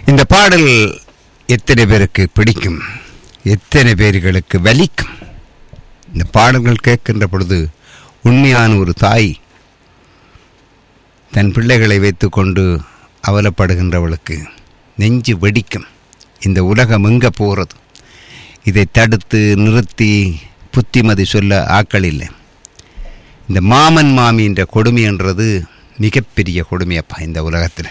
இந்த பாடல் எத்தனை பேருக்கு பிடிக்கும் எத்தனை பேர்களுக்கு வலிக்கும் இந்த பாடல்கள் கேட்கின்ற பொழுது உண்மையான ஒரு தாய் தன் பிள்ளைகளை வைத்துக்கொண்டு அவலப்படுகின்றவளுக்கு நெஞ்சு வெடிக்கும் இந்த உலகம் எங்கே போகிறது இதை தடுத்து நிறுத்தி புத்திமதி சொல்ல ஆக்கள் இல்லை இந்த மாமன் மாமின்ற கொடுமைன்றது மிகப்பெரிய கொடுமையப்பா இந்த உலகத்தில்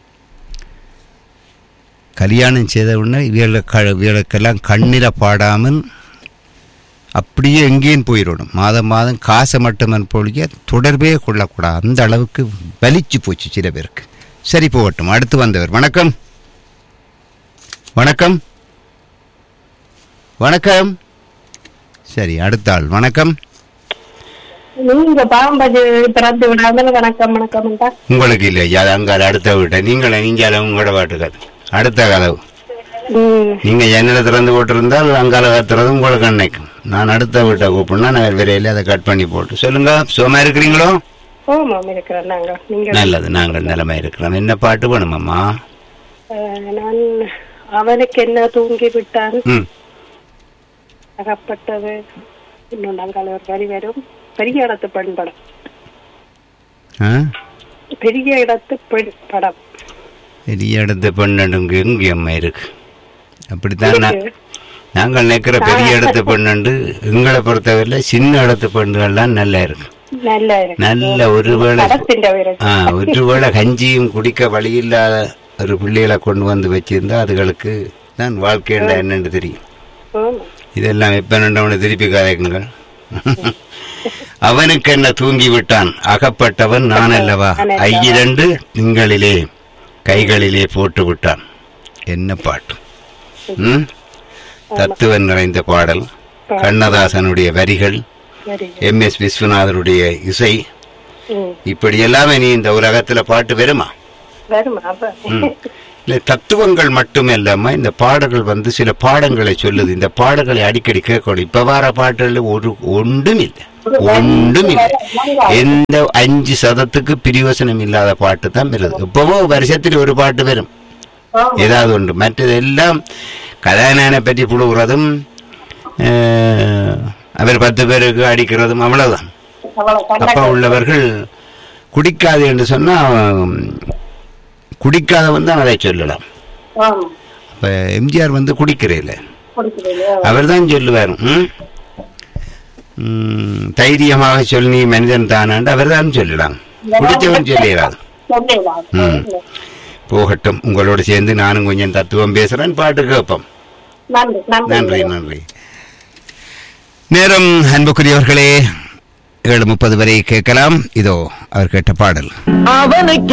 கல்யாணம் செய்த உடனே இவளை க இவளுக்கெல்லாம் கண்ணில் பாடாமல் அப்படியே எங்கேயும் போயிடணும் மாதம் மாதம் காசை மட்டும் பொழிய தொடர்பே கொள்ளக்கூடாது அந்த அளவுக்கு வலிச்சு போச்சு சில பேருக்கு சரி போகட்டும் அடுத்து வந்தவர் வணக்கம் வணக்கம் வணக்கம் சரி அடுத்த ஆள் வணக்கம் நீங்க பாம்பது பிறந்து விடாமல் வணக்கம் வணக்கம் உங்களுக்கு இல்லை அது அங்கால அடுத்த வீட்டை நீங்களே நீங்கள் உங்களோட பாட்டுக்காது அடுத்த கதவு நீங்க ஜன்னலை திறந்து போட்டிருந்தால் அங்கால திறந்து உங்களுக்கு அன்னைக்கும் நான் அடுத்த வீட்டை கூப்பிடனா நான் விரையில் அதை கட் பண்ணி போட்டு சொல்லுங்க சுகமா இருக்கிறீங்களோ ஆமாம் இருக்கிறேன் நாங்க நீங்க நல்லது நாங்கள் நிலைமை இருக்கிறோம் என்ன பாட்டு வேணுமாம்மா அஹ், நான் அவனுக்கு என்ன தூங்கி விட்டான் ம் அகப்பட்டது இன்னும் நாங்கள் ஒரு வரி வரும் பெரிய இடத்து பெண் படம் ஆ பெரிய இடத்து பெண் படம் பெரிய இடத்து பெண்ணு எங்கே அம்மா இருக்கு அப்படித்தான் நான் இருக்கு. நாங்கள் நிற்கிற பெரிய இடத்து பெண்ணு எங்களை பொறுத்தவரையில சின்ன இடத்து பெண்கள்லாம் நல்லா இருக்கு நல்லா இருக்கு நல்ல ஒருவேளை படத்தின் பேரு ஆ ஒருவேளை கஞ்சியும் குடிக்க வழி இல்லாத ஒரு பிள்ளைகளை கொண்டு வந்து வச்சிருந்தா அதுகளுக்கு தான் வாழ்க்கையில் என்னன்னு தெரியும் ஆமா. இதெல்லாம் எப்ப நின்றவனை திருப்பி கதைக்குங்கள் அவனுக்கு என்ன தூங்கி விட்டான் அகப்பட்டவன் நான் அல்லவா ஐயிரண்டு திங்களிலே கைகளிலே போட்டு விட்டான் என்ன பாட்டு ம்? தத்துவம் நிறைந்த பாடல் கண்ணதாசனுடைய வரிகள் சரி எம் எஸ் விஸ்வநாதனுடைய இசை ம். இப்படி எல்லாமே நீ இந்த உலகத்துல பாட்டு வருமா வருமா அப்ப இல்ல தத்துவங்கள் மட்டுமே இல்லாம இந்த பாடல்கள் வந்து சில பாடங்களை சொல்லுது இந்த பாடல்களை அடிக்கடி கேட்கணும் இப்ப வர பாட்டுல ஒரு ஒன்றும் இல்லை ஒன்றும் இல்லை எந்த அஞ்சு சதத்துக்கு பிரியோசனம் இல்லாத பாட்டு தான் வருது இப்பவோ வருஷத்தில் ஒரு பாட்டு வரும் ஆமா. ஏதாவது உண்டு மற்றது எல்லாம் கதாநாயகனை பற்றி புழுகிறதும் அஹ், அவர் பத்து பேருக்கு அடிக்கிறதும் அவ்வளவுதான் அவ்வளவு கண்ண- அப்பா உள்ளவர்கள் குடிக்காது என்று சொன்னா உம், குடிக்காதவன் தான் அதை சொல்லலாம் ஆமா. அப்ப எம்ஜிஆர் வந்து குடிக்கிறேல கொடுக்குறீங்க. அவர் தான் சொல்லுவார் ம்? ம், தைரியமாக சொல் நீ மனிதன் தானாண்டு அவர் தான் சொல்லலாம் குடிச்சவன் சொல்லிடாது சொல்லிடலாம். ம். போகட்டும் உங்களோட சேர்ந்து நானும் கொஞ்சம் தத்துவம் பேசுறேன் பாட்டு கேட்போம் நன்றி நன்றி நன்றி நன்றி நேரம் அன்புக்குரியவர்களே ஏழு முப்பது வரை கேட்கலாம் இதோ அவர் கேட்ட பாடல் அவனுக்கு